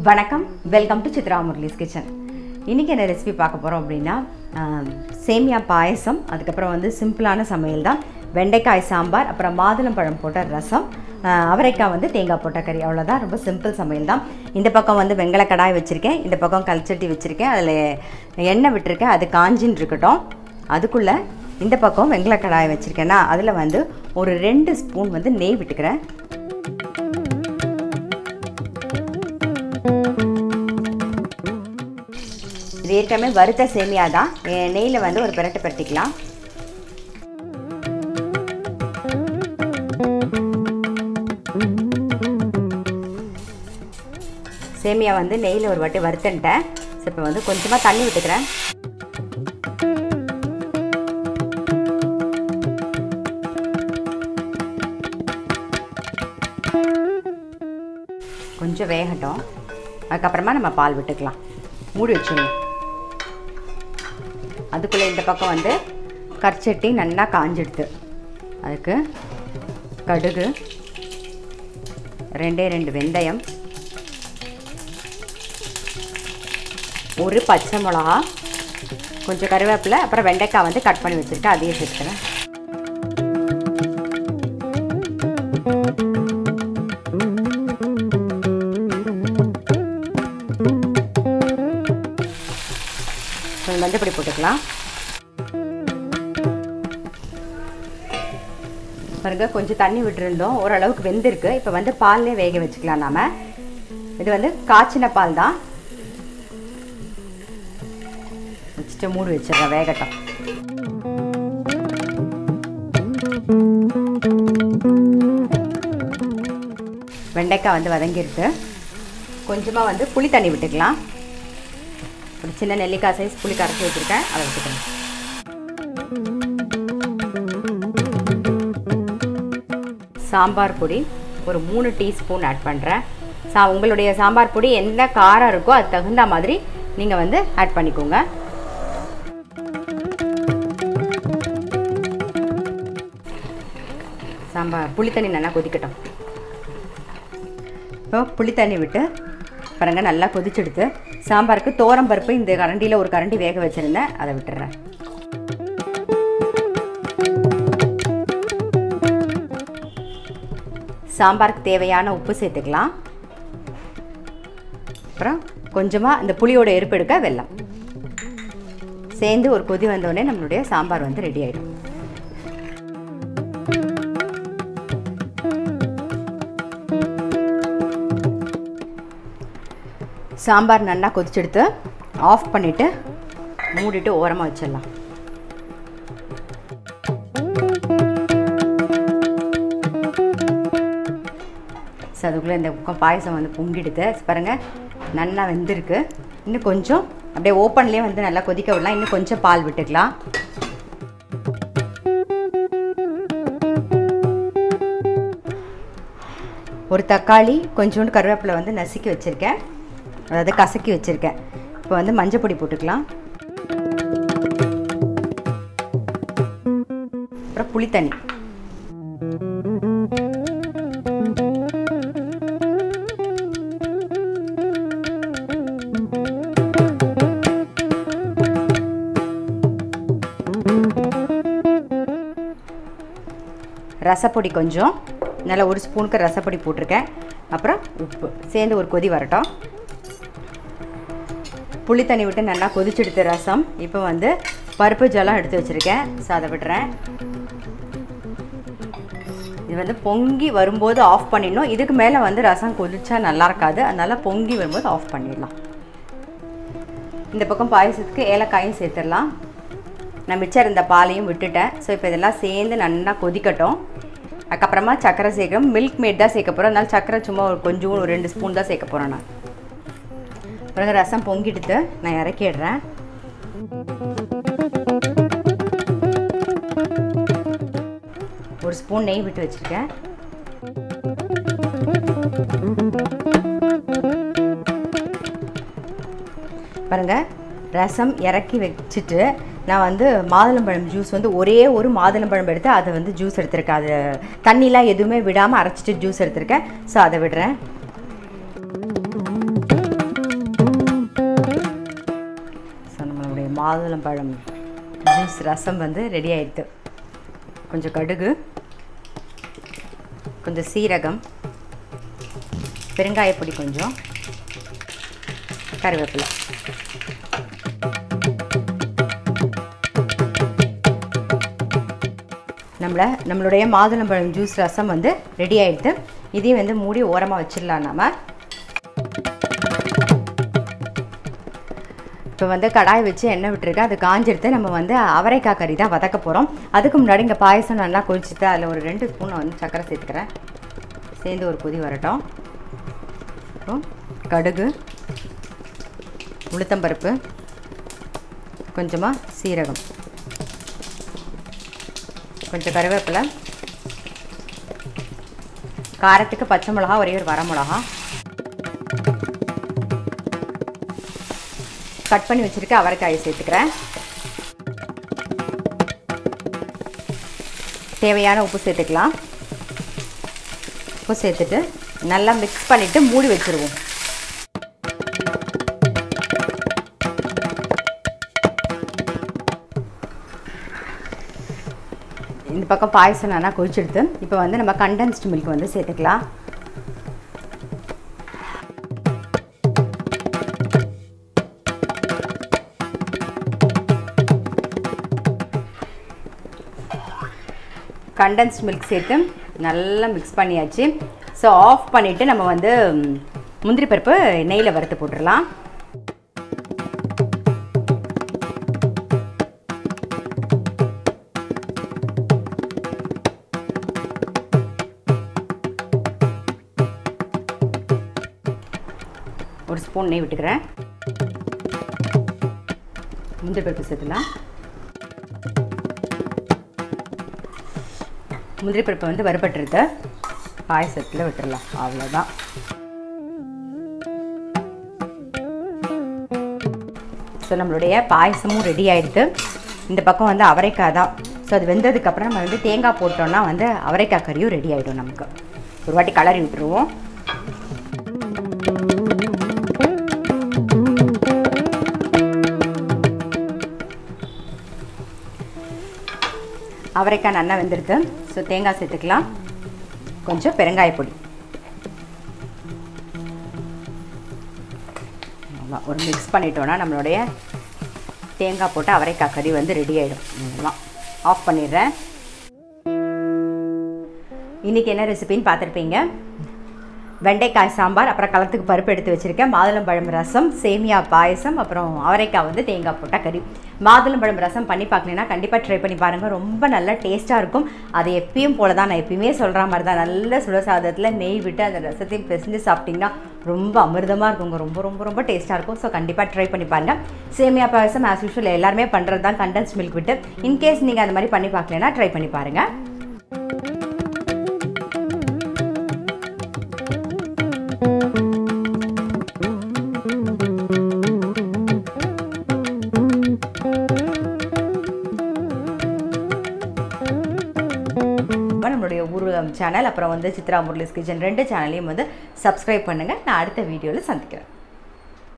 வணக்கம் welcome to Chitra Murali's kitchen இன்றைக்கி என்ன ரெசிபி பார்க்க போகிறோம் அப்படின்னா ஆம், சேமியா பாயசம் அதுக்கப்புறம் வந்து சிம்பிளான சமையல் தான் வெண்டைக்காய் சாம்பார் அப்புறம் மாதுளம்பழம் போட்ட ரசம் ஆ, அவரைக்காய் வந்து தேங்காய் போட்ட கறி அவ்வளோதான் ரொம்ப சிம்பிள் சமையல் தான் இந்த பக்கம் வந்து வெங்கல கடாய் வச்சுருக்கேன் இந்த பக்கம் கல்ச்சட்டி வச்சுருக்கேன் அதில் எண்ணெய் விட்டுருக்கேன் அது காஞ்சின்னு இருக்கட்டும் அதுக்குள்ளே இந்த பக்கம் வெங்கல கடாய் வச்சுருக்கேன்னா அதில் வந்து ஒரு ரெண்டு ஸ்பூன் வந்து நெய் விட்டுக்கிறேன் இது ஏற்கனவே வறுத்த சேமியா தான் எ- நெய்யில் வந்து ஒரு பிரட்டு பரட்டிக்கலாம் சேமியா வந்து நெய்யில் ஒரு வாட்டி வறுத்துன்ட்டேன் ஸோ இப்போ வந்து கொஞ்சமாக தண்ணி விட்டுக்கிறேன் கொஞ்சம் வேகட்டும் அதுக்கப்புறமா நம்ம பால் விட்டுக்கலாம் மூடி வச்சிடணும் அதுக்குள்ளே இந்த பக்கம் வந்து கற்சட்டி நல்லா காஞ்சிடுது அதுக்கு கடுகு ரெண்டே ரெண்டு வெந்தயம் ஒரு பச்சை மிளகா கொஞ்சம் கருவேப்பிலை அப்புறம் வெண்டைக்காய் வந்து கட் பண்ணி வச்சுருக்கேன் அதையும் சேர்த்துக்கிறேன் கொஞ்சம் மஞ்சப்பொடி போட்டுக்கலாம் பாருங்க கொஞ்சம் தண்ணி விட்டுருந்தோம் ஓரளவுக்கு வெந்திருக்கு இப்போ வந்து பால்லே வேக வச்சுக்கலாம் நாம இது வந்து காய்ச்சின பால் தான் வச்சுட்டு மூடி வச்சிடுறேன் வேகட்டும் வெண்டைக்காய் வந்து வதங்கிருக்கு கொஞ்சமாக வந்து புளி தண்ணி விட்டுக்கலாம் ஒரு சின்ன நெல்லிக்காய் சைஸ் புளி கரைச்சி வச்சுருக்கேன் அதை வச்சுக்கணும் சாம்பார் பொடி ஒரு மூணு டீஸ்பூன் ஆட் பண்ணுறேன் சா உங்களுடைய சாம்பார் பொடி என்ன காரம் இருக்கோ அது தகுந்த மாதிரி நீங்கள் வந்து ஆட் பண்ணிக்கோங்க சாம்பார் புளி தண்ணி நல்லா கொதிக்கட்டும் இப்போ புளி தண்ணி விட்டு பாருங்க நல்லா கொதிச்செடுத்து சாம்பாருக்கு தோரம் பருப்பு இந்த கரண்டியில் ஒரு கரண்டி வேக வச்சுருந்தேன் அதை விட்டுறேன் சாம்பாருக்கு தேவையான உப்பு சேர்த்துக்கலாம் அப்புறம் கொஞ்சமாக இந்த புளியோட எருப்பு எடுக்க வெல்லம் சேர்ந்து ஒரு கொதி வந்தோடனே நம்மளுடைய சாம்பார் வந்து ரெடி ஆயிடும் சாம்பார் நல்லா கொதிச்செடுத்து ஆஃப் பண்ணிவிட்டு மூடிட்டு ஓரமாக வச்சிடலாம் ஸோ அதுக்குள்ளே இந்த பக்கம் பாயசம் வந்து பொங்கிடுது பாருங்கள் நல்லா வெந்திருக்கு இன்னும் கொஞ்சம் அப்படியே ஓப்பன்லேயே வந்து நல்லா கொதிக்க விடலாம் இன்னும் கொஞ்சம் பால் விட்டுக்கலாம் ஒரு தக்காளி கொஞ்சோண்டு கருவேப்பிலை வந்து நசுக்கி வச்சுருக்கேன் அதாவது கசக்கி வச்சுருக்கேன் இப்போ வந்து மஞ்சள் பொடி போட்டுக்கலாம் அப்புறம் புளி தண்ணி ரசப்பொடி கொஞ்சம் நல்லா ஒரு ஸ்பூனுக்கு ரசப்பொடி போட்டிருக்கேன் அப்புறம் உப்பு சேர்ந்து ஒரு கொதி வரட்டும் புளி தண்ணி விட்டு நல்லா கொதிச்செடுத்த ரசம் இப்போ வந்து பருப்பு ஜலம் எடுத்து வச்சுருக்கேன் ஸோ அதை விடுறேன் இது வந்து பொங்கி வரும்போது ஆஃப் பண்ணிடணும் இதுக்கு மேலே வந்து ரசம் கொதிச்சா நல்லா இருக்காது அதனால் பொங்கி வரும்போது ஆஃப் பண்ணிடலாம் இந்த பக்கம் பாயசத்துக்கு ஏலக்காயும் சேர்த்துடலாம் நான் மிச்சம் இருந்த பாலையும் விட்டுட்டேன் ஸோ இப்போ இதெல்லாம் சேர்ந்து நல்லா கொதிக்கட்டும் அதுக்கப்புறமா சர்க்கரை சேர்க்கணும் மில்க் மேட் தான் சேர்க்க போகிறோம் அதனால சர்க்கரை சும்மா ஒரு கொஞ்சம் ஒரு ரெண்டு ஸ்பூன் தான் சேர்க்க போகிறேன் நான் பிறகு ரசம் பொங்கிடுத்து நான் இறக்கிடுறேன் ஒரு ஸ்பூன் நெய் விட்டு வச்சுருக்கேன் பாருங்கள் ரசம் இறக்கி வச்சுட்டு நான் வந்து மாதுளம்பழம் ஜூஸ் வந்து ஒரே ஒரு மாதுளம்பழம் எடுத்து அதை வந்து ஜூஸ் எடுத்திருக்கேன் அது தண்ணிலாம் எதுவுமே விடாமல் அரைச்சிட்டு ஜூஸ் எடுத்திருக்கேன் ஸோ அதை விடுறேன் மாதுளம்பழம் ஜூஸ் ரசம் வந்து ரெடி ஆயிடுது கொஞ்சம் கடுகு கொஞ்சம் சீரகம் பெருங்காயப்பொடி கொஞ்சம் கருவேப்பிலை நம்மளை நம்மளுடைய மாதுளம்பழம் ஜூஸ் ரசம் வந்து ரெடி ஆயிடுது இதையும் வந்து மூடி ஓரமாக வச்சிடலாம் நம்ம இப்போ வந்து கடாய் வச்சு எண்ணெய் விட்டுருக்கு அது காஞ்செடுத்து நம்ம வந்து அவரைக்காய் கறி தான் வதக்க போகிறோம் அதுக்கு முன்னாடி இங்கே பாயசம் நல்லா கொதிச்சுட்டு அதில் ஒரு ரெண்டு ஸ்பூன் வந்து சர்க்கரை சேர்த்துக்கிறேன் சேர்ந்து ஒரு கொதி வரட்டும் அப்புறம் கடுகு உளுத்தம்பருப்பு கொஞ்சமாக சீரகம் கொஞ்சம் கருவேப்பிலை காரத்துக்கு பச்சை மிளகா ஒரே ஒரு வர மிளகா கட் பண்ணி வச்சுருக்க அவரைக்காயை சேர்த்துக்கிறேன் தேவையான உப்பு சேர்த்துக்கலாம் உப்பு சேர்த்துட்டு நல்லா மிக்ஸ் பண்ணிவிட்டு மூடி வச்சுருவோம் இந்த பக்கம் பாயசம் நல்லா கொதிச்செடுத்து இப்போ வந்து நம்ம கண்டென்ஸ்டு மில்க் வந்து சேர்த்துக்கலாம் கண்டென்ஸ்ட் மில்க் சேர்த்து நல்லா மிக்ஸ் பண்ணியாச்சு ஸோ ஆஃப் பண்ணிவிட்டு நம்ம வந்து முந்திரி பருப்பு நெய்யில் வறுத்து போட்டுடலாம் ஒரு ஸ்பூன் நெய் விட்டுக்கிறேன் முந்திரி பருப்பு சேர்த்துலாம் முந்திரி பருப்பை வந்து வறுபட்டுருது பாயசத்தில் விட்டுடலாம் அவ்வளோதான் ஸோ நம்மளுடைய பாயசமும் ரெடி ஆகிடுது இந்த பக்கம் வந்து அவரைக்காய் தான் ஸோ அது வெந்ததுக்கப்புறம் நம்ம வந்து தேங்காய் போட்டோம்னா வந்து அவரைக்காய் கறியும் ரெடி ஆகிடும் நமக்கு ஒரு வாட்டி கலரி விட்டுருவோம் அவரைக்காய் நல்லா வெந்துடுது ஸோ தேங்காய் சேர்த்துக்கலாம் கொஞ்சம் பெருங்காயப்பொடி அவ்வளோ ஒரு மிக்ஸ் பண்ணிட்டோன்னா நம்மளுடைய தேங்காய் போட்டு அவரைக்காய் கறி வந்து ரெடி ஆகிடும் இதெல்லாம் ஆஃப் பண்ணிடுறேன் இன்றைக்கி என்ன ரெசிபின்னு பார்த்துருப்பீங்க வெண்டைக்காய் சாம்பார் அப்புறம் களத்துக்கு பருப்பு எடுத்து வச்சுருக்கேன் மாதுளம்பழம் ரசம் சேமியா பாயசம் அப்புறம் அவரைக்காய் வந்து தேங்காய் போட்டால் கறி மாதுளம்பழம் ரசம் பண்ணி பார்க்கலன்னா கண்டிப்பாக ட்ரை பண்ணி பாருங்கள் ரொம்ப நல்லா டேஸ்ட்டாக இருக்கும் அது எப்பயும் போல தான் நான் எப்பயுமே சொல்கிற மாதிரி தான் நல்ல சுட சாதத்தில் நெய் விட்டு அந்த ரசத்தையும் பிசைஞ்சு சாப்பிட்டிங்கன்னா ரொம்ப அமிர்தமாக இருக்குங்க ரொம்ப ரொம்ப ரொம்ப டேஸ்ட்டாக இருக்கும் ஸோ கண்டிப்பாக ட்ரை பண்ணி பாருங்கள் சேமியா பாயசம் ஆஸ் யூஷுவல் எல்லாருமே பண்ணுறது தான் கண்டென்ஸ் மில்க் விட்டு இன்கேஸ் நீங்கள் அந்த மாதிரி பண்ணி பார்க்கலன்னா ட்ரை பண்ணி பாருங்கள் நம்மளுடைய ஊர்வலம் சேனல் அப்புறம் வந்து சித்ரா முரளிஸ் கிச்சன் ரெண்டு சேனலையும் வந்து சப்ஸ்கிரைப் பண்ணுங்கள் நான் அடுத்த வீடியோவில் சந்திக்கிறேன்